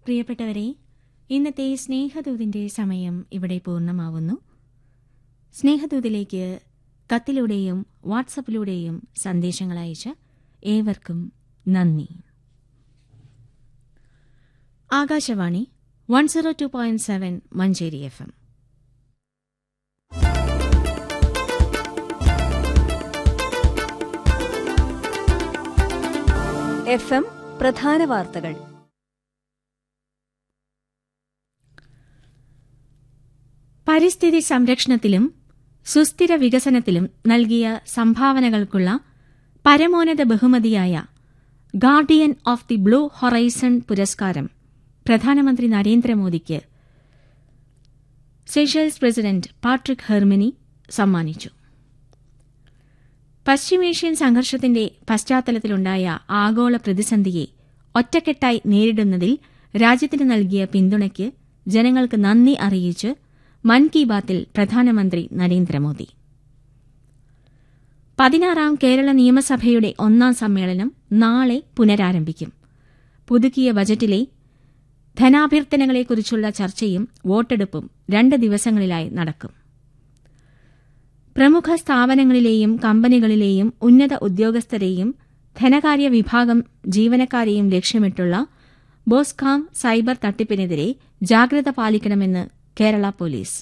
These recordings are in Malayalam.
പ്രിയപ്പെട്ടവരെ ഇന്നത്തെ സ്നേഹദൂതിന്റെ സമയം ഇവിടെ പൂർണ്ണമാവുന്നു സ്നേഹദൂതിലേക്ക് കത്തിലൂടെയും വാട്സപ്പിലൂടെയും സന്ദേശങ്ങൾ അയച്ച ഏവർക്കും നന്ദി Akashvani one zero two point seven Manjeri F M F M പ്രധാന വാർത്തകൾ പരിസ്ഥിതി സംരക്ഷണത്തിലും സുസ്ഥിര വികസനത്തിലും നൽകിയ സംഭാവനകൾക്കുള്ള പരമോന്നത ബഹുമതിയായ guardian of the blue horizon പുരസ്കാരം പ്രധാനമന്ത്രി നരേന്ദ്രമോദിക്ക് സെഷൽസ് പ്രസിഡന്റ് പാട്രിക് ഹെർമിനി സമ്മാനിച്ചു പശ്ചിമേഷ്യൻ സംഘർഷത്തിന്റെ പശ്ചാത്തലത്തിലുണ്ടായ ആഗോള പ്രതിസന്ധിയെ ഒറ്റക്കെട്ടായി നേരിടുന്നതിൽ രാജ്യത്തിന് നൽകിയ പിന്തുണയ്ക്ക് ജനങ്ങൾക്ക് നന്ദി അറിയിച്ച് മൻ കി ബാത്തിൽ പ്രധാനമന്ത്രി നരേന്ദ്രമോദി പതിനാറാം കേരള നിയമസഭയുടെ ഒന്നാം സമ്മേളനം നാളെ പുനരാരംഭിക്കും പുതുക്കിയ ബജറ്റിലെ ധനാഭ്യർത്ഥനകളെക്കുറിച്ചുള്ള ചർച്ചയും വോട്ടെടുപ്പും രണ്ട് ദിവസങ്ങളിലായി നടക്കും പ്രമുഖ സ്ഥാപനങ്ങളിലെയും കമ്പനികളിലെയും ഉന്നത ഉദ്യോഗസ്ഥരെയും ധനകാര്യ വിഭാഗം ജീവനക്കാരെയും ലക്ഷ്യമിട്ടുള്ള ബോസ്കാം സൈബർ തട്ടിപ്പിനെതിരെ ജാഗ്രത പാലിക്കണമെന്ന് കേരള പോലീസ്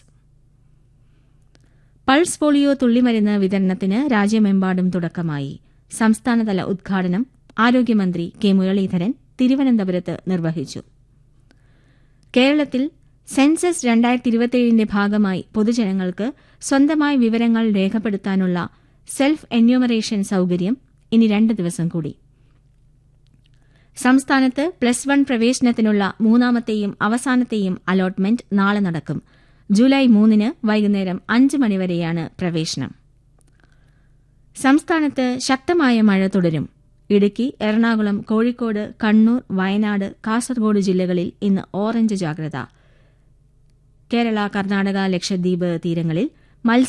പൾസ് പോളിയോ തുള്ളിമരുന്ന് വിതരണത്തിന് രാജ്യമെമ്പാടും തുടക്കമായി സംസ്ഥാനതല ഉദ്ഘാടനം ആരോഗ്യമന്ത്രി കെ മുരളീധരൻ തിരുവനന്തപുരത്ത് നിർവഹിച്ചു കേരളത്തിൽ സെൻസസ് രണ്ടായിരത്തി ഇരുപത്തിയേഴിന്റെ ഭാഗമായി പൊതുജനങ്ങൾക്ക് സ്വന്തമായി വിവരങ്ങൾ രേഖപ്പെടുത്താനുള്ള സെൽഫ് എന്യൂമറേഷൻ സൌകര്യം ഇനി രണ്ട് ദിവസം കൂടി സംസ്ഥാനത്ത് പ്ലസ് വൺ പ്രവേശനത്തിനുള്ള മൂന്നാമത്തെയും അവസാനത്തെയും അലോട്ട്മെന്റ് നാളെ നടക്കും ജൂലൈ മൂന്നിന് വൈകുന്നേരം അഞ്ച് മണിവരെയാണ് പ്രവേശനം സംസ്ഥാനത്ത് ശക്തമായ മഴ തുടരും ഇടുക്കി എറണാകുളം കോഴിക്കോട് കണ്ണൂർ വയനാട് കാസർഗോഡ് ജില്ലകളിൽ ഇന്ന് ഓറഞ്ച് ജാഗ്രത കേരള കർണാടക ലക്ഷദ്വീപ് തീരങ്ങളിൽ